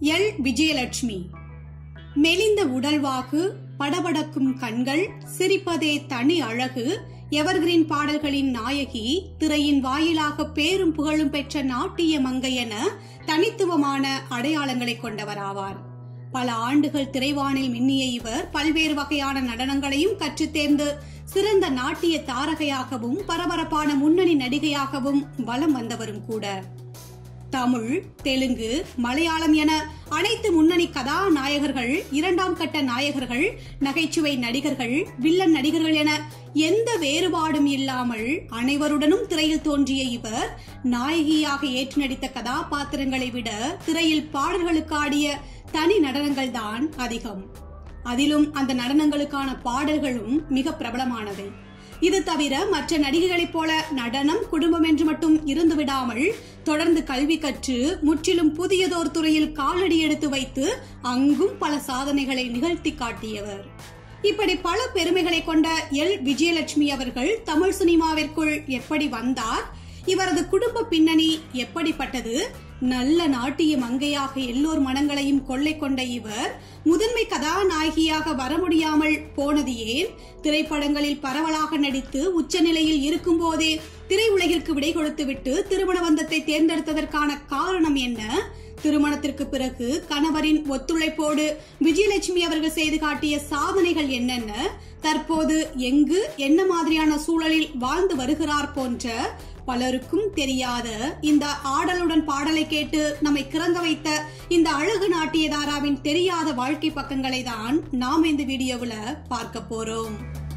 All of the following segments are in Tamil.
எல் விஜயலட்சுமி மெலிந்த உடல்வாகு படபடக்கும் கண்கள் சிரிப்பதே தனி அழகு எவர்கிரீன் பாடல்களின் நாயகி திரையின் வாயிலாக பேரும் புகழும் பெற்ற நாட்டிய மங்கை என தனித்துவமான அடையாளங்களை கொண்டவராவார் பல ஆண்டுகள் திரைவானில் மின்னிய இவர் பல்வேறு வகையான நடனங்களையும் கற்றுத் தேர்ந்து சிறந்த நாட்டிய தாரகையாகவும் பரபரப்பான முன்னணி நடிகையாகவும் வலம் வந்தவரும் கூட தமிழ் தெலுங்கு மலையாளம் என அனைத்து முன்னணி கதாநாயகர்கள் இரண்டாம் கட்ட நாயகர்கள் நகைச்சுவை நடிகர்கள் வில்லன் நடிகர்கள் என எந்த வேறுபாடும் இல்லாமல் அனைவருடனும் திரையில் தோன்றிய இவர் நாயகியாக ஏற்று நடித்த கதாபாத்திரங்களை விட திரையில் பாடல்களுக்கு ஆடிய தனி நடனங்கள் தான் அதிகம் அதிலும் அந்த நடனங்களுக்கான பாடல்களும் மிக பிரபலமானவை இது தவிர மற்ற நடிகைகளைப் போல நடனம் குடும்பம் என்று மட்டும் இருந்து விடாமல் தொடர்ந்து கல்வி கற்று முற்றிலும் புதியதோர் துறையில் காலடி எடுத்து வைத்து அங்கும் பல சாதனைகளை நிகழ்த்தி காட்டியவர் இப்படி பல பெருமைகளை கொண்ட எல் விஜயலட்சுமி அவர்கள் தமிழ் சினிமாவிற்குள் எப்படி வந்தார் இவரது குடும்ப பின்னணி எப்படிப்பட்டது நல்ல நாட்டிய மங்கையாக எல்லோர் மனங்களையும் கொள்ளை கொண்ட இவர் முதன்மை கதாநாயகியாக வர முடியாமல் போனது ஏன் திரைப்படங்களில் பரவலாக நடித்து உச்சநிலையில் இருக்கும் போதே திரையுலகிற்கு விடை கொடுத்துவிட்டு திருமண பந்தத்தை தேர்ந்தெடுத்ததற்கான காரணம் என்ன திருமணத்திற்கு பிறகு கணவரின் ஒத்துழைப்போடு விஜயலட்சுமி அவர்கள் செய்து காட்டிய சாதனைகள் என்னென்ன தற்போது எங்கு என்ன மாதிரியான சூழலில் வாழ்ந்து வருகிறார் போன்ற பலருக்கும் தெரியாத இந்த ஆடலுடன் பாடலை கேட்டு நம்மை கிறங்க வைத்த இந்த அழகு நாட்டியதாராவின் தெரியாத வாழ்க்கை பக்கங்களை தான் நாம் இந்த வீடியோவில் பார்க்க போறோம்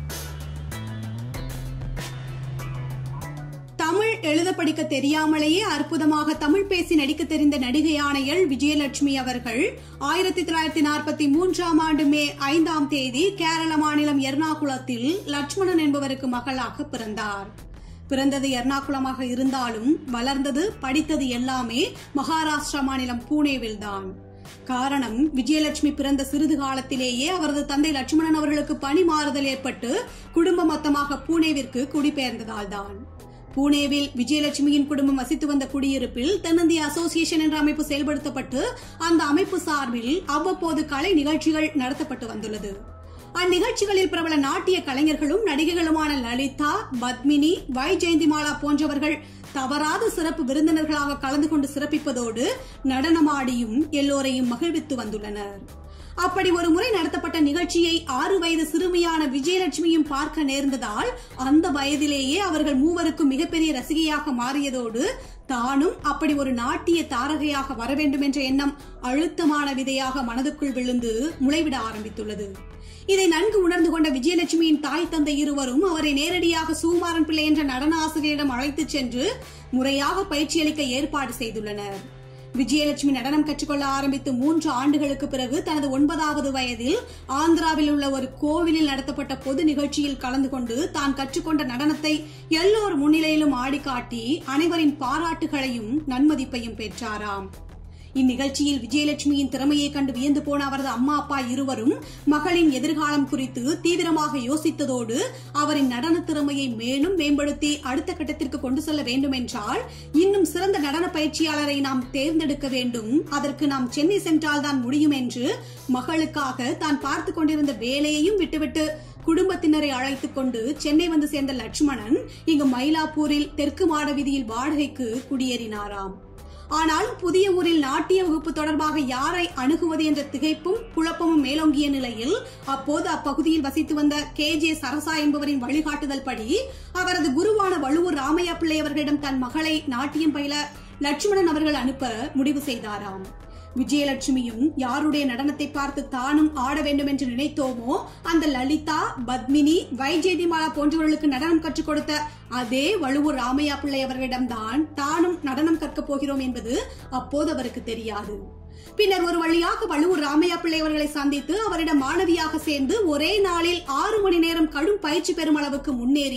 தமிழ் எழுத படிக்க தெரியாமலேயே அற்புதமாக தமிழ் பேசி நடிக்க தெரிந்த நடிகையான எல் விஜயலட்சுமி அவர்கள் ஆயிரத்தி தொள்ளாயிரத்தி நாற்பத்தி மூன்றாம் ஆண்டு மே ஐந்தாம் தேதி கேரள மாநிலம் எர்ணாகுளத்தில் லட்சுமணன் என்பவருக்கு மகளாக பிறந்தார் பிறந்தது எர்ணாகுளமாக இருந்தாலும் வளர்ந்தது படித்தது எல்லாமே மகாராஷ்டிரா மாநிலம் பூனேவில் தான் காரணம் விஜயலட்சுமி பிறந்த சிறிது காலத்திலேயே அவரது தந்தை லட்சுமணன் அவர்களுக்கு பணி மாறுதல் ஏற்பட்டு குடும்பம் மொத்தமாக பூனேவிற்கு குடிபெயர்ந்ததால் தான் பூனேவில் விஜயலட்சுமியின் குடும்பம் வசித்து வந்த குடியிருப்பில் தென்னிந்திய அசோசியேஷன் என்ற அமைப்பு செயல்படுத்தப்பட்டு அந்த அமைப்பு சார்பில் அவ்வப்போது கலை நிகழ்ச்சிகள் நடத்தப்பட்டு வந்துள்ளது அந்நிகழ்ச்சிகளில் பிரபல நாட்டிய கலைஞர்களும் நடிகைகளுமான லலிதா பத்மினி வை ஜெயந்திமாலா போன்றவர்கள் தவறாத சிறப்பு விருந்தினர்களாக கலந்து கொண்டு சிறப்பிப்பதோடு நடனமாடியும் எல்லோரையும் மகிழ்வித்து வந்துள்ளனர் அப்படி ஒரு முறை நடத்தப்பட்ட நிகழ்ச்சியை ஆறு வயது சிறுமியான விஜயலட்சுமியும் பார்க்க நேர்ந்ததால் அந்த வயதிலேயே அவர்கள் மூவருக்கும் மிகப்பெரிய ரசிகையாக மாறியதோடு தானும் அப்படி ஒரு நாட்டிய தாரகையாக வர வேண்டும் என்ற எண்ணம் அழுத்தமான விதையாக மனதுக்குள் விழுந்து முளைவிட ஆரம்பித்துள்ளது இதை நன்கு உணர்ந்து கொண்ட விஜயலட்சுமியின் தாய் தந்தை இருவரும் அவரை நேரடியாக சுகுமாரன் பிள்ளை என்ற நடன ஆசிரியரிடம் அழைத்துச் சென்று முறையாக பயிற்சி அளிக்க ஏற்பாடு செய்துள்ளனர் விஜயலட்சுமி நடனம் கற்றுக்கொள்ள ஆரம்பித்து மூன்று ஆண்டுகளுக்கு பிறகு தனது ஒன்பதாவது வயதில் ஆந்திராவில் உள்ள ஒரு கோவிலில் நடத்தப்பட்ட பொது நிகழ்ச்சியில் கலந்து கொண்டு தான் கற்றுக்கொண்ட நடனத்தை எல்லோர் முன்னிலையிலும் ஆடி காட்டி அனைவரின் பாராட்டுகளையும் நன்மதிப்பையும் பெற்றாராம் இந்நிகழ்ச்சியில் விஜயலட்சுமியின் திறமையை கண்டு வியந்து போன அவரது அம்மா அப்பா இருவரும் மகளின் எதிர்காலம் குறித்து தீவிரமாக யோசித்ததோடு அவரின் நடன திறமையை மேலும் மேம்படுத்தி அடுத்த கட்டத்திற்கு கொண்டு செல்ல வேண்டும் என்றால் இன்னும் சிறந்த நடன பயிற்சியாளரை நாம் தேர்ந்தெடுக்க வேண்டும் அதற்கு நாம் சென்னை சென்றால்தான் முடியும் என்று மகளுக்காக தான் பார்த்து கொண்டிருந்த வேலையையும் விட்டுவிட்டு குடும்பத்தினரை அழைத்துக் கொண்டு சென்னை வந்து சேர்ந்த லட்சுமணன் இங்கு மயிலாப்பூரில் தெற்கு மாட வீதியில் வாடகைக்கு குடியேறினாராம் ஆனால் புதிய ஊரில் நாட்டிய வகுப்பு தொடர்பாக யாரை அணுகுவது என்ற திகைப்பும் குழப்பமும் மேலோங்கிய நிலையில் அப்போது அப்பகுதியில் வசித்து வந்த கே ஜே சரசா என்பவரின் வழிகாட்டுதல் படி அவரது குருவான வள்ளுவர் ராமையா பிள்ளை அவர்களிடம் தன் மகளை நாட்டியம் பயில லட்சுமணன் அவர்கள் அனுப்ப முடிவு செய்தாராம் விஜயலட்சுமியும் யாருடைய நடனத்தை பார்த்து தானும் ஆட வேண்டும் என்று நினைத்தோமோ அந்த லலிதா பத்மினி வைஜெயதிமாலா போன்றவர்களுக்கு நடனம் கற்றுக் கொடுத்த அதே வழுவூர் ராமையா பிள்ளை அவர்களிடம்தான் தானும் நடனம் கற்கப் போகிறோம் என்பது அப்போது அவருக்கு தெரியாது பின்னர் ஒரு வழியாக வள்ளுவர் ராமையா பிள்ளை அவர்களை சந்தித்து அவரிடம் மாணவியாக சேர்ந்து ஒரே நாளில் ஆறு மணி நேரம் கடும் பயிற்சி பெறும் அளவுக்கு முன்னேறி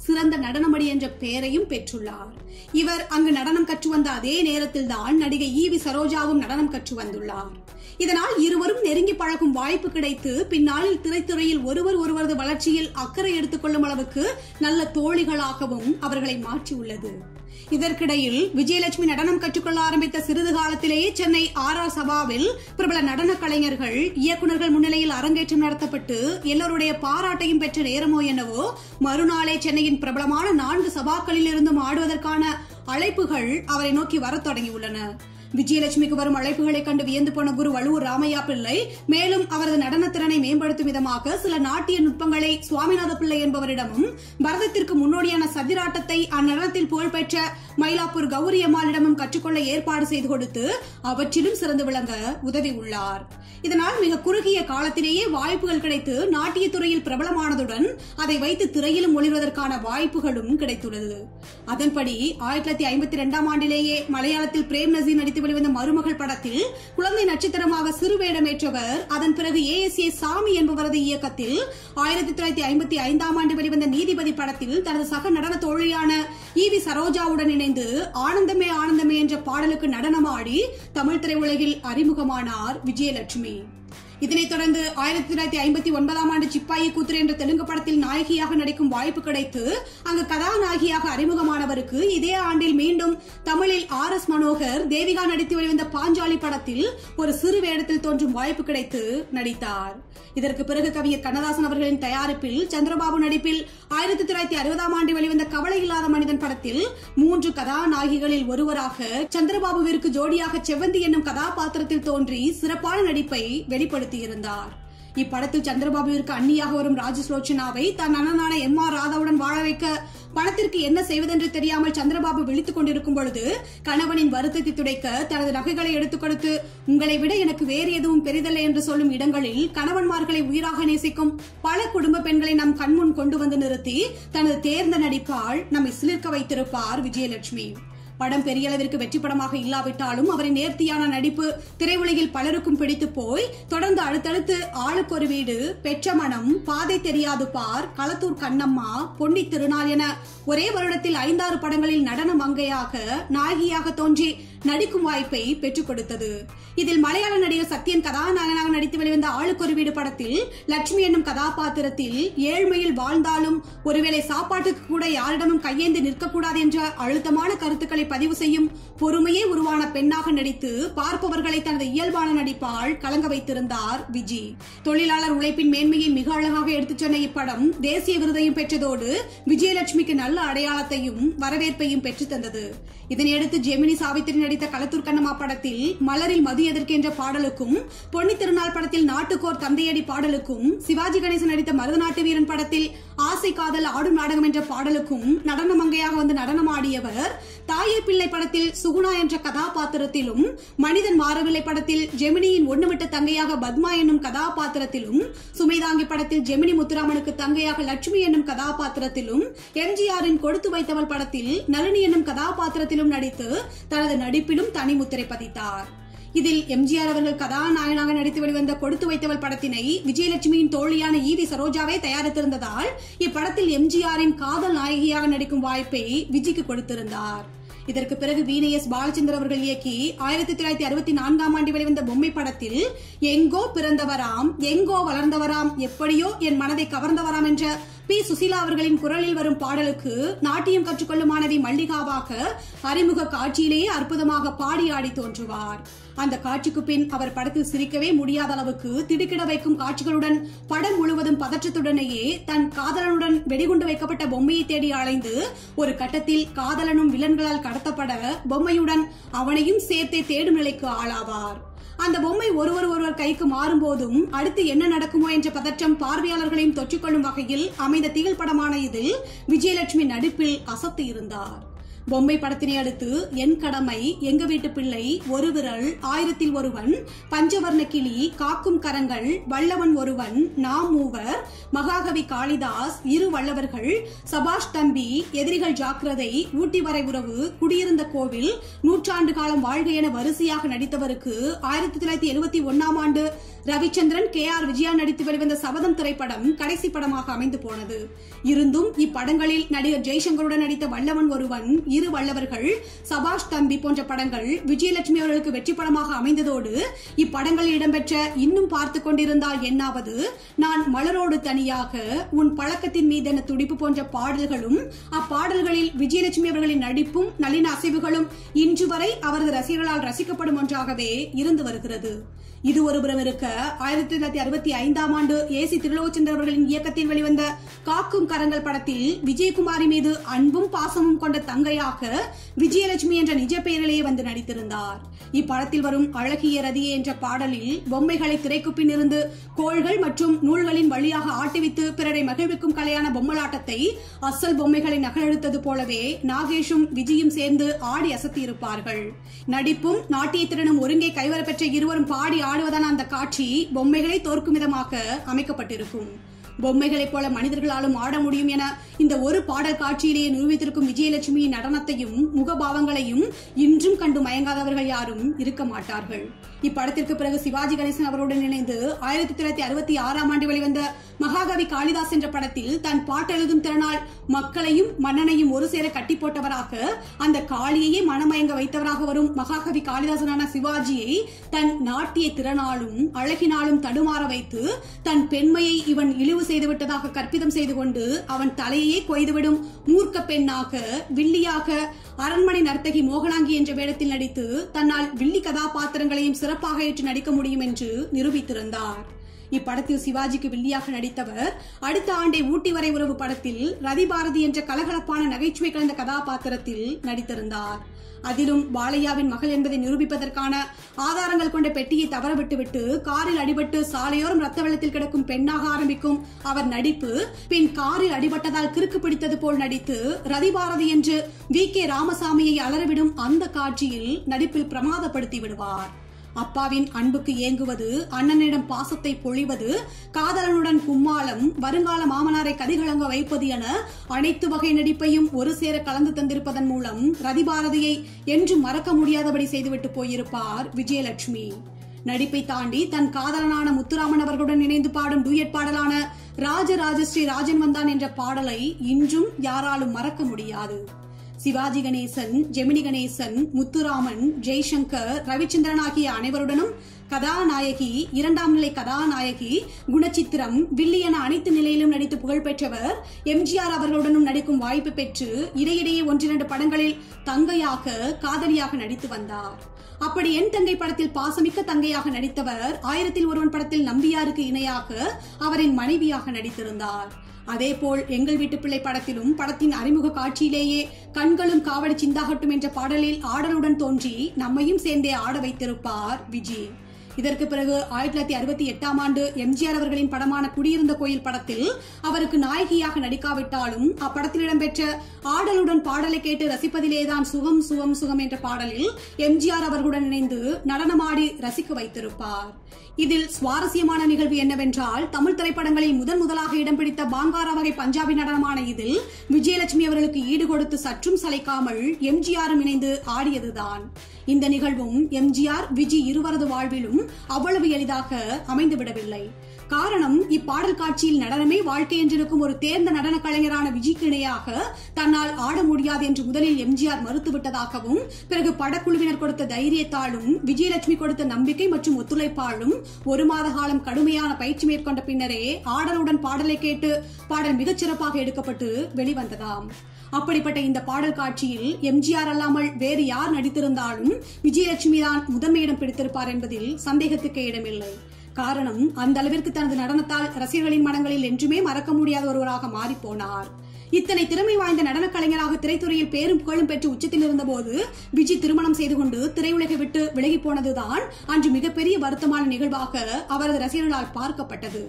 சிறந்த நடனமடி என்ற பெயரையும் பெற்றுள்ளார் இவர் அங்கு நடனம் கற்று வந்த அதே நேரத்தில் தான் நடிகை ஈவி சரோஜாவும் நடனம் கற்று வந்துள்ளார் இதனால் இருவரும் நெருங்கி பழகும் வாய்ப்பு கிடைத்து பின்னாளில் திரைத்துறையில் ஒருவர் ஒருவரது வளர்ச்சியில் அக்கறை எடுத்துக் கொள்ளும் அளவுக்கு நல்ல தோழிகளாகவும் அவர்களை மாற்றியுள்ளது இதற்கிடையில் விஜயலட்சுமி நடனம் கற்றுக்கொள்ள ஆரம்பித்த சிறிது காலத்திலேயே சென்னை ஆர் ஆர் சபாவில் பிரபல நடன கலைஞர்கள் இயக்குநர்கள் முன்னிலையில் அரங்கேற்றம் நடத்தப்பட்டு எல்லோருடைய பாராட்டையும் பெற்ற நேரமோ என்னவோ மறுநாளே சென்னையின் பிரபலமான நான்கு சபாக்களில் இருந்தும் ஆடுவதற்கான அழைப்புகள் அவரை நோக்கி வரத் தொடங்கியுள்ளன விஜயலட்சுமிக்கு வரும் அழைப்புகளை கண்டு வியந்து போன குரு வள்ளுவர் ராமையா பிள்ளை மேலும் அவரது நடனத்திறனை மேம்படுத்தும் விதமாக சில நாட்டிய நுட்பங்களை சுவாமிநாத பிள்ளை என்பவரிடமும் பரதத்திற்கு முன்னோடியான சதிராட்டத்தை அந்நடனத்தில் புகழ்பெற்ற மயிலாப்பூர் கௌரி அம்மாளிடமும் கற்றுக்கொள்ள ஏற்பாடு செய்து கொடுத்து அவற்றிலும் சிறந்து விளங்க உதவி உள்ளார் இதனால் மிக குறுகிய காலத்திலேயே வாய்ப்புகள் கிடைத்து நாட்டிய துறையில் பிரபலமானதுடன் அதை வைத்து திரையிலும் ஒளிர்வதற்கான வாய்ப்புகளும் கிடைத்துள்ளது அதன்படி ஆயிரத்தி தொள்ளாயிரத்தி ஐம்பத்தி இரண்டாம் ஆண்டிலேயே மலையாளத்தில் பிரேம் நசீர் நடித்து வெளிவந்த மருமகள் படத்தில் குழந்தை நட்சத்திரமாக சிறு வேடமேற்றவர் அதன் பிறகு ஏ எஸ் ஏ சாமி என்பவரது இயக்கத்தில் ஆயிரத்தி தொள்ளாயிரத்தி ஐம்பத்தி ஐந்தாம் ஆண்டு வெளிவந்த நீதிபதி படத்தில் தனது சக நடன தோழியான ஈவி சரோஜாவுடன் இணைந்து ஆனந்தமே ஆனந்தமே என்ற பாடலுக்கு நடனமாடி தமிழ் திரையுலகில் அறிமுகமானார் விஜயலட்சுமி இதனைத் தொடர்ந்து ஆயிரத்தி தொள்ளாயிரத்தி ஐம்பத்தி ஒன்பதாம் ஆண்டு சிப்பாயி கூத்துரு என்ற தெலுங்கு படத்தில் நாயகியாக நடிக்கும் வாய்ப்பு கிடைத்து அங்கு கதாநாயகியாக அறிமுகமானவருக்கு இதே ஆண்டில் மீண்டும் தமிழில் ஆர் எஸ் மனோகர் தேவிகா நடித்து வெளிவந்த பாஞ்சாலி படத்தில் ஒரு சிறு வேடத்தில் தோன்றும் வாய்ப்பு கிடைத்து நடித்தார் இதற்கு பிறகு கவிஞர் கண்ணதாசன் அவர்களின் தயாரிப்பில் சந்திரபாபு நடிப்பில் ஆயிரத்தி தொள்ளாயிரத்தி அறுபதாம் ஆண்டு வெளிவந்த கவலை இல்லாத மனிதன் படத்தில் மூன்று கதாநாயகிகளில் ஒருவராக சந்திரபாபுவிற்கு ஜோடியாக செவ்வந்தி என்னும் கதாபாத்திரத்தில் தோன்றி சிறப்பான நடிப்பை வெளிப்படுத்தியிருந்தார் இப்படத்தில் சந்திரபாபுவிற்கு அந்நியாக வரும் ராஜஸ்லோச்சனாவை தன் அண்ணனான எம் ஆர் ராதாவுடன் வாழ வைக்க பணத்திற்கு என்ன செய்வதென்று தெரியாமல் சந்திரபாபு விழித்துக் கொண்டிருக்கும் பொழுது கணவனின் வருத்தத்தை துடைக்க தனது நகைகளை எடுத்துக் கொடுத்து உங்களை விட எனக்கு வேறு எதுவும் பெரிதல்ல என்று சொல்லும் இடங்களில் கணவன்மார்களை உயிராக நேசிக்கும் பல குடும்ப பெண்களை நம் கண்முன் கொண்டு வந்து நிறுத்தி தனது தேர்ந்த நடிப்பால் நம்மை சிலிர்க்க வைத்திருப்பார் விஜயலட்சுமி படம் பெரிய அளவிற்கு வெற்றி படமாக இல்லாவிட்டாலும் அவரின் நேர்த்தியான நடிப்பு திரையுலகில் பலருக்கும் பிடித்து போய் தொடர்ந்து அடுத்தடுத்து ஆளுக்கு ஒரு வீடு பெற்ற மனம் பாதை தெரியாது பார் களத்தூர் கண்ணம்மா பொன்னி திருநாள் என ஒரே வருடத்தில் ஐந்தாறு படங்களில் நடன மங்கையாக நாயகியாக தோன்றி நடிக்கும் வாய்ப்பை பெற்றுக் கொடுத்தது இதில் மலையாள நடிகர் சத்யன் கதாநாயகனாக நடித்து வெளிவந்த ஆளுக்கு ஒரு வீடு படத்தில் லட்சுமி என்னும் கதாபாத்திரத்தில் ஏழ்மையில் வாழ்ந்தாலும் ஒருவேளை சாப்பாட்டுக்கு கூட யாரிடமும் கையேந்தி நிற்கக்கூடாது என்ற அழுத்தமான கருத்துக்களை பதிவு செய்யும் பொறுமையே உருவான பெண்ணாக நடித்து பார்ப்பவர்களை தனது இயல்பான நடிப்பால் கலங்க வைத்திருந்தார் விஜி தொழிலாளர் உழைப்பின் மேன்மையை மிக அழகாக எடுத்துச் சொன்ன இப்படம் தேசிய விருதையும் பெற்றதோடு விஜயலட்சுமிக்கு நல்ல அடையாளத்தையும் வரவேற்பையும் பெற்றுத் தந்தது இதனையடுத்து ஜெமினி சாவித்திரி நடித்த களத்தூர் கண்ணம்மா படத்தில் மலரில் மது எதற்கென்ற பாடலுக்கும் பொன்னி திருநாள் படத்தில் நாட்டுக்கோர் தந்தையடி பாடலுக்கும் சிவாஜி கணேசன் நடித்த மருதநாட்டு வீரன் படத்தில் ஆசை காதல் ஆடும் நாடகம் என்ற பாடலுக்கும் நடன மங்கையாக வந்து நடனமாடியவர் தாயே பிள்ளை படத்தில் சுகுணா என்ற கதாபாத்திரத்திலும் மனிதன் மாறவில்லை படத்தில் ஜெமினியின் ஒண்ணுவிட்ட தங்கையாக பத்மா என்னும் கதாபாத்திரத்திலும் சுமைதாங்கி படத்தில் ஜெமினி முத்துராமனுக்கு தங்கையாக லட்சுமி என்னும் கதாபாத்திரத்திலும் எம்ஜிஆரின் கொடுத்து வைத்தவள் படத்தில் நளினி என்னும் கதாபாத்திரத்திலும் நடித்து தனது நடிப்பிலும் தனி முத்திரை பதித்தார் இதில் எம்ஜிஆர் அவர்கள் கதாநாயகனாக நடித்து வெளிவந்த கொடுத்து வைத்தவள் படத்தினை விஜயலட்சுமியின் தோழியான ஈவி சரோஜாவே தயாரித்திருந்ததால் இப்படத்தில் எம்ஜிஆரின் காதல் நாயகியாக நடிக்கும் வாய்ப்பை விஜய்க்கு கொடுத்திருந்தார் இதற்கு பிறகு வீணை எஸ் பாலச்சந்தர் அவர்கள் இயக்கி ஆயிரத்தி தொள்ளாயிரத்தி அறுபத்தி நான்காம் ஆண்டு வெளிவந்த பொம்மை படத்தில் எங்கோ பிறந்தவராம் எங்கோ வளர்ந்தவராம் எப்படியோ என் மனதை கவர்ந்தவராம் என்ற பி சுசீலா அவர்களின் குரலில் வரும் பாடலுக்கு நாட்டியம் கற்றுக்கொள்ளும் மாணவி மல்லிகாவாக அறிமுக காட்சியிலேயே அற்புதமாக பாடி ஆடி தோன்றுவார் அந்த காட்சிக்கு பின் அவர் படத்தில் சிரிக்கவே முடியாத அளவுக்கு திடுக்கிட வைக்கும் காட்சிகளுடன் படம் முழுவதும் பதற்றத்துடனேயே தன் காதலனுடன் வெடிகுண்டு வைக்கப்பட்ட பொம்மையை தேடி அலைந்து ஒரு கட்டத்தில் காதலனும் வில்லன்களால் கடத்தப்பட பொம்மையுடன் அவனையும் சேர்த்தே தேடும் நிலைக்கு ஆளாவார் அந்த பொம்மை ஒருவர் ஒருவர் கைக்கு மாறும்போதும் அடுத்து என்ன நடக்குமோ என்ற பதற்றம் பார்வையாளர்களையும் தொற்றிக்கொள்ளும் வகையில் அமைந்த திகழ் படமான இதில் விஜயலட்சுமி நடிப்பில் அசத்து இருந்தார் பொம்மை படத்தினை அடுத்து என் கடமை எங்க வீட்டு பிள்ளை ஒரு விரல் ஆயிரத்தில் ஒருவன் பஞ்சவர்ண கிளி காக்கும் கரங்கள் வல்லவன் ஒருவன் நாம் மூவர் மகாகவி காளிதாஸ் இரு வல்லவர்கள் சபாஷ் தம்பி எதிரிகள் ஜாக்கிரதை ஊட்டி வரை உறவு குடியிருந்த கோவில் நூற்றாண்டு காலம் வாழ்க என வரிசையாக நடித்தவருக்கு ஆயிரத்தி தொள்ளாயிரத்தி எழுபத்தி ஒன்னாம் ஆண்டு ரவிச்சந்திரன் கே ஆர் விஜயா நடித்து வெளிவந்த சபதம் திரைப்படம் கடைசி படமாக அமைந்து போனது இருந்தும் இப்படங்களில் நடிகர் ஜெய்சங்கருடன் நடித்த வல்லவன் ஒருவன் இரு வல்லவர்கள் சபாஷ் தம்பி போன்ற படங்கள் விஜயலட்சுமி அவர்களுக்கு வெற்றி படமாக அமைந்ததோடு இப்படங்களில் இடம்பெற்ற இன்னும் பார்த்து கொண்டிருந்தால் என்னாவது நான் மலரோடு தனியாக உன் பழக்கத்தின் மீதென துடிப்பு போன்ற பாடல்களும் அப்பாடல்களில் விஜயலட்சுமி அவர்களின் நடிப்பும் நளின அசைவுகளும் இன்று வரை அவரது ரசிகர்களால் ரசிக்கப்படும் ஒன்றாகவே இருந்து வருகிறது இது ஒருபுறம் இருக்க ஆயிரத்தி தொள்ளாயிரத்தி அறுபத்தி ஐந்தாம் ஆண்டு ஏசி திருலோச்சந்தர் அவர்களின் இயக்கத்தில் வெளிவந்த காக்கும் கரங்கள் படத்தில் விஜயகுமாரி மீது அன்பும் பாசமும் கொண்ட தங்கையாக விஜயலட்சுமி என்ற நிஜ பெயரிலேயே வந்து நடித்திருந்தார் இப்படத்தில் வரும் அழகிய ரதியே என்ற பாடலில் பொம்மைகளை திரைக்குப்பின் இருந்து கோள்கள் மற்றும் நூல்களின் வழியாக ஆட்டுவித்து பிறரை மகிழ்விக்கும் கலையான பொம்மலாட்டத்தை அசல் பொம்மைகளை நகலெடுத்தது போலவே நாகேஷும் விஜயும் சேர்ந்து ஆடி அசத்தியிருப்பார்கள் நடிப்பும் நாட்டிய திறனும் ஒருங்கே கைவரப்பெற்ற இருவரும் பாடி ஆடுவதான அந்த காட்சி பொம்மைகளை தோற்கும் விதமாக அமைக்கப்பட்டிருக்கும் பொம்மைகளைப் போல மனிதர்களாலும் ஆட முடியும் என இந்த ஒரு பாடல் காட்சியிலேயே நிரூபித்திருக்கும் விஜயலட்சுமியின் நடனத்தையும் முகபாவங்களையும் இன்றும் கண்டு மயங்காதவர்கள் யாரும் இருக்க மாட்டார்கள் இப்படத்திற்கு பிறகு சிவாஜி கணேசன் அவருடன் இணைந்து ஆயிரத்தி தொள்ளாயிரத்தி அறுபத்தி ஆறாம் ஆண்டு வெளிவந்த மகாகவி காளிதாஸ் என்ற படத்தில் தன் பாட்டெழுதும் திறனால் மக்களையும் மன்னனையும் ஒரு சேர கட்டி போட்டவராக அந்த காளியையே மனமயங்க வைத்தவராக வரும் மகாகவி காளிதாசனான சிவாஜியை தன் நாட்டிய திறனாலும் அழகினாலும் தடுமாற வைத்து தன் பெண்மையை இவன் இழிவு செய்துவிட்டதாக கற்பிதம் செய்து கொண்டு அவன் தலையையே கொய்துவிடும் மூர்க்க பெண்ணாக வில்லியாக அரண்மனை நர்த்தகி மோகனாங்கி என்ற வேடத்தில் நடித்து தன்னால் வில்லி கதாபாத்திரங்களையும் சிறப்பாக ஏற்று நடிக்க முடியும் என்று நிரூபித்திருந்தார் இப்படத்தில் சிவாஜிக்கு வில்லியாக நடித்தவர் அடுத்த ஆண்டே ஊட்டி வரை உறவு படத்தில் ரதி பாரதி என்ற கலகலப்பான நகைச்சுவை கலந்த கதாபாத்திரத்தில் நடித்திருந்தார் அதிலும் பாலையாவின் மகள் என்பதை நிரூபிப்பதற்கான ஆதாரங்கள் கொண்ட பெட்டியை தவறவிட்டுவிட்டு காரில் அடிபட்டு சாலையோரம் ரத்த வெள்ளத்தில் கிடக்கும் பெண்ணாக ஆரம்பிக்கும் அவர் நடிப்பு பின் காரில் அடிபட்டதால் கிறுக்கு பிடித்தது போல் நடித்து ரதி பாரதி என்று வி கே ராமசாமியை அலறவிடும் அந்த காட்சியில் நடிப்பில் பிரமாதப்படுத்தி விடுவார் அப்பாவின் அன்புக்கு ஏங்குவது அண்ணனிடம் பாசத்தை பொழிவது காதலனுடன் கும்மாளம் வருங்கால மாமனாரை கதிகலங்க வைப்பது என அனைத்து வகை நடிப்பையும் ஒரு சேர கலந்து தந்திருப்பதன் மூலம் ரதிபாரதியை என்றும் மறக்க முடியாதபடி செய்துவிட்டு போயிருப்பார் விஜயலட்சுமி நடிப்பை தாண்டி தன் காதலனான முத்துராமன் அவர்களுடன் இணைந்து பாடும் டூயட் பாடலான ராஜராஜஸ்ரீ ராஜன் வந்தான் என்ற பாடலை இன்றும் யாராலும் மறக்க முடியாது சிவாஜி கணேசன் ஜெமினி கணேசன் முத்துராமன் ஜெய்சங்கர் ரவிச்சந்திரன் ஆகிய அனைவருடனும் கதாநாயகி இரண்டாம் நிலை கதாநாயகி குணச்சித்திரம் வில்லி என அனைத்து நிலையிலும் நடித்து புகழ்பெற்றவர் எம்ஜிஆர் அவர்களுடனும் நடிக்கும் வாய்ப்பு பெற்று இடையிடையே ஒன்றிரண்டு படங்களில் தங்கையாக காதலியாக நடித்து வந்தார் அப்படி என் தங்கை படத்தில் பாசமிக்க தங்கையாக நடித்தவர் ஆயிரத்தில் ஒருவன் படத்தில் நம்பியாருக்கு இணையாக அவரின் மனைவியாக நடித்திருந்தார் அதேபோல் எங்கள் வீட்டு பிள்ளை படத்திலும் படத்தின் அறிமுக காட்சியிலேயே கண்களும் காவடி சிந்தாகட்டும் என்ற பாடலில் ஆடலுடன் தோன்றி நம்மையும் சேர்ந்தே ஆட வைத்திருப்பார் விஜய் இதற்கு பிறகு ஆயிரத்தி தொள்ளாயிரத்தி அறுபத்தி எட்டாம் ஆண்டு எம்ஜிஆர் அவர்களின் படமான குடியிருந்த கோயில் படத்தில் அவருக்கு நாயகியாக நடிக்காவிட்டாலும் அப்படத்தில் இடம்பெற்ற ஆடலுடன் பாடலை கேட்டு ரசிப்பதிலேதான் சுகம் சுகம் சுகம் என்ற பாடலில் எம்ஜிஆர் அவர்களுடன் இணைந்து நடனமாடி ரசிக்க வைத்திருப்பார் இதில் சுவாரஸ்யமான நிகழ்வு என்னவென்றால் தமிழ் திரைப்படங்களில் முதன் முதலாக இடம் பிடித்த பாங்காரா வகை பஞ்சாபி நடனமான இதில் விஜயலட்சுமி அவர்களுக்கு ஈடு கொடுத்து சற்றும் சளைக்காமல் எம்ஜிஆரும் இணைந்து ஆடியதுதான் இந்த நிகழ்வும் எம்ஜிஆர் விஜி இருவரது வாழ்விலும் அவ்வளவு எளிதாக அமைந்துவிடவில்லை காரணம் இப்பாடல் காட்சியில் நடனமே வாழ்க்கை என்றிருக்கும் ஒரு தேர்ந்த நடன கலைஞரான விஜய்க்கு இணையாக தன்னால் ஆட முடியாது என்று முதலில் எம்ஜிஆர் மறுத்துவிட்டதாகவும் பிறகு படக்குழுவினர் கொடுத்த தைரியத்தாலும் விஜயலட்சுமி கொடுத்த நம்பிக்கை மற்றும் ஒத்துழைப்பாலும் ஒரு மாத காலம் கடுமையான பயிற்சி மேற்கொண்ட பின்னரே ஆடலுடன் பாடலை கேட்டு பாடல் மிகச் சிறப்பாக எடுக்கப்பட்டு வெளிவந்ததாம் அப்படிப்பட்ட இந்த பாடல் காட்சியில் எம்ஜிஆர் அல்லாமல் வேறு யார் நடித்திருந்தாலும் விஜயலட்சுமி தான் முதன்மையிடம் பிடித்திருப்பார் என்பதில் சந்தேகத்துக்கு இடமில்லை காரணம் அந்த அளவிற்கு தனது நடனத்தால் ரசிகர்களின் மனங்களில் என்றுமே மறக்க முடியாத ஒருவராக மாறிப் போனார் இத்தனை திறமை வாய்ந்த நடனக் கலைஞராக திரைத்துறையில் பேரும் புகழும் பெற்று உச்சத்தில் இருந்தபோது விஜய் திருமணம் செய்து கொண்டு திரையுலகை விட்டு விலகி போனதுதான் அன்று மிகப்பெரிய வருத்தமான நிகழ்வாக அவரது ரசிகர்களால் பார்க்கப்பட்டது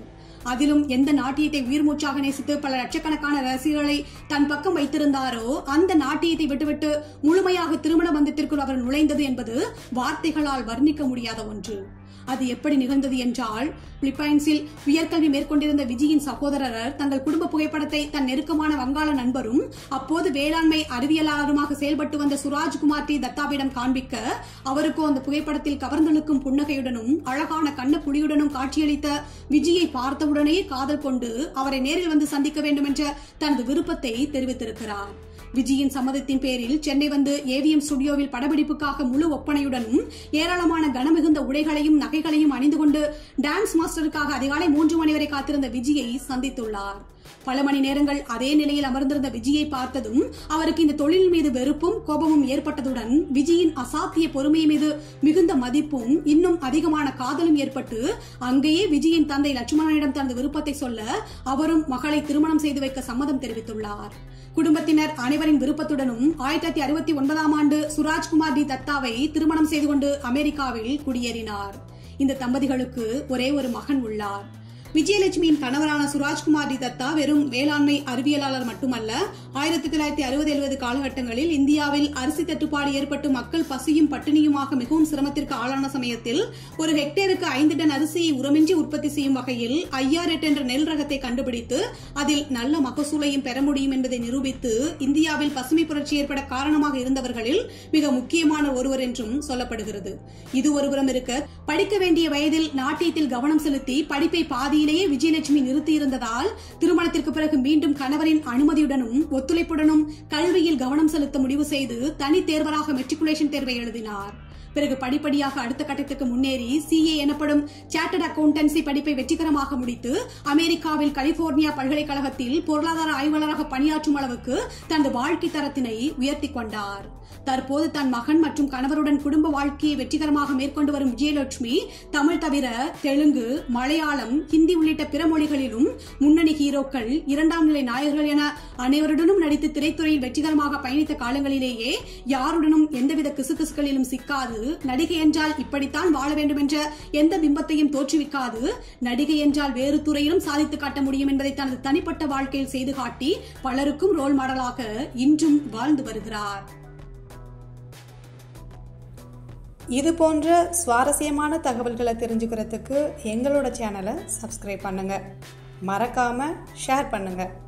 அதிலும் எந்த நாட்டியத்தை உயிர் மூச்சாக நேசித்து பல லட்சக்கணக்கான ரசிகர்களை தன் பக்கம் வைத்திருந்தாரோ அந்த நாட்டியத்தை விட்டுவிட்டு முழுமையாக திருமண பந்தத்திற்குள் அவர் நுழைந்தது என்பது வார்த்தைகளால் வர்ணிக்க முடியாத ஒன்று அது எப்படி நிகழ்ந்தது என்றால் பிலிப்பைன்ஸில் உயர்கல்வி மேற்கொண்டிருந்த விஜயின் சகோதரர் தங்கள் குடும்ப புகைப்படத்தை தன் நெருக்கமான வங்காள நண்பரும் அப்போது வேளாண்மை அறிவியலாளருமாக செயல்பட்டு வந்த சுராஜ்குமார் டி தத்தாவிடம் காண்பிக்க அவருக்கோ அந்த புகைப்படத்தில் கவர்ந்தெழுக்கும் புன்னகையுடனும் அழகான கண்ண புலியுடனும் காட்சியளித்த விஜயை பார்த்தவுடனே காதல் கொண்டு அவரை நேரில் வந்து சந்திக்க வேண்டும் என்ற தனது விருப்பத்தை தெரிவித்திருக்கிறார் விஜயின் சம்மதத்தின் பேரில் சென்னை வந்து ஏவிஎம் ஸ்டுடியோவில் படப்பிடிப்புக்காக முழு ஒப்பனையுடனும் ஏராளமான கனமிகுந்த உடைகளையும் நகைகளையும் அணிந்து கொண்டு டான்ஸ் மாஸ்டருக்காக அதிகாலை மூன்று மணி வரை காத்திருந்த விஜயை சந்தித்துள்ளார் பல மணி நேரங்கள் அதே நிலையில் அமர்ந்திருந்த விஜயை பார்த்ததும் அவருக்கு இந்த தொழில் மீது வெறுப்பும் கோபமும் ஏற்பட்டதுடன் விஜயின் அசாத்திய பொறுமை மீது மிகுந்த மதிப்பும் இன்னும் அதிகமான காதலும் ஏற்பட்டு அங்கேயே விஜயின் தந்தை லட்சுமணனிடம் தனது விருப்பத்தை சொல்ல அவரும் மகளை திருமணம் செய்து வைக்க சம்மதம் தெரிவித்துள்ளார் குடும்பத்தினர் அனைவரின் விருப்பத்துடனும் ஆயிரத்தி தொள்ளாயிரத்தி அறுபத்தி ஒன்பதாம் ஆண்டு சுராஜ்குமார் டி தத்தாவை திருமணம் செய்து கொண்டு அமெரிக்காவில் குடியேறினார் இந்த தம்பதிகளுக்கு ஒரே ஒரு மகன் உள்ளார் விஜயலட்சுமியின் கணவரான சுராஜ்குமார் டி தத்தா வெறும் வேளாண்மை அறிவியலாளர் மட்டுமல்ல ஆயிரத்தி தொள்ளாயிரத்தி அறுபது எழுபது காலகட்டங்களில் இந்தியாவில் அரிசி தட்டுப்பாடு ஏற்பட்டு மக்கள் பசியும் பட்டினியுமாக மிகவும் சிரமத்திற்கு ஆளான சமயத்தில் ஒரு ஹெக்டேருக்கு ஐந்து டன் அரிசியை உரமின்றி உற்பத்தி செய்யும் வகையில் ஐயாரெட் என்ற நெல் ரகத்தை கண்டுபிடித்து அதில் நல்ல மகசூலையும் பெற முடியும் என்பதை நிரூபித்து இந்தியாவில் பசுமை புரட்சி ஏற்பட காரணமாக இருந்தவர்களில் மிக முக்கியமான ஒருவர் என்றும் சொல்லப்படுகிறது இது ஒருபுறம் இருக்க படிக்க வேண்டிய வயதில் நாட்டியத்தில் கவனம் செலுத்தி படிப்பை பாதியிலேயே விஜயலட்சுமி நிறுத்தியிருந்ததால் திருமணத்திற்கு பிறகு மீண்டும் கணவரின் அனுமதியுடனும் ஒத்துழைப்புடனும் கல்வியில் கவனம் செலுத்த முடிவு செய்து தனி தேர்வராக மெட்ரிகுலேஷன் தேர்வை எழுதினார் பிறகு படிப்படியாக அடுத்த கட்டத்துக்கு முன்னேறி சிஏ எனப்படும் சார்ட்டர்ட் அக்கவுண்டன்சி படிப்பை வெற்றிகரமாக முடித்து அமெரிக்காவில் கலிபோர்னியா பல்கலைக்கழகத்தில் பொருளாதார ஆய்வாளராக பணியாற்றும் அளவுக்கு தனது வாழ்க்கை தரத்தினை உயர்த்தி கொண்டார் தற்போது தன் மகன் மற்றும் கணவருடன் குடும்ப வாழ்க்கையை வெற்றிகரமாக மேற்கொண்டு வரும் விஜயலட்சுமி தமிழ் தவிர தெலுங்கு மலையாளம் ஹிந்தி உள்ளிட்ட பிற மொழிகளிலும் முன்னணி ஹீரோக்கள் இரண்டாம் நிலை நாயகர்கள் என அனைவருடனும் நடித்து திரைத்துறையில் வெற்றிகரமாக பயணித்த காலங்களிலேயே யாருடனும் எந்தவித கிசுகிசுகளிலும் சிக்காது நடிகை என்றால் இப்படித்தான் வாழ வேண்டும் என்ற எந்த பிம்பத்தையும் தோற்றுவிக்காது நடிகை என்றால் வேறு துறையிலும் சாதித்து காட்ட முடியும் என்பதை தனது தனிப்பட்ட வாழ்க்கையில் செய்து காட்டி பலருக்கும் ரோல் மாடலாக இன்றும் வாழ்ந்து வருகிறார் இது போன்ற சுவாரஸ்யமான தகவல்களை தெரிஞ்சுக்கிறதுக்கு எங்களோட சேனலை சப்ஸ்கிரைப் பண்ணுங்கள் மறக்காமல் ஷேர் பண்ணுங்கள்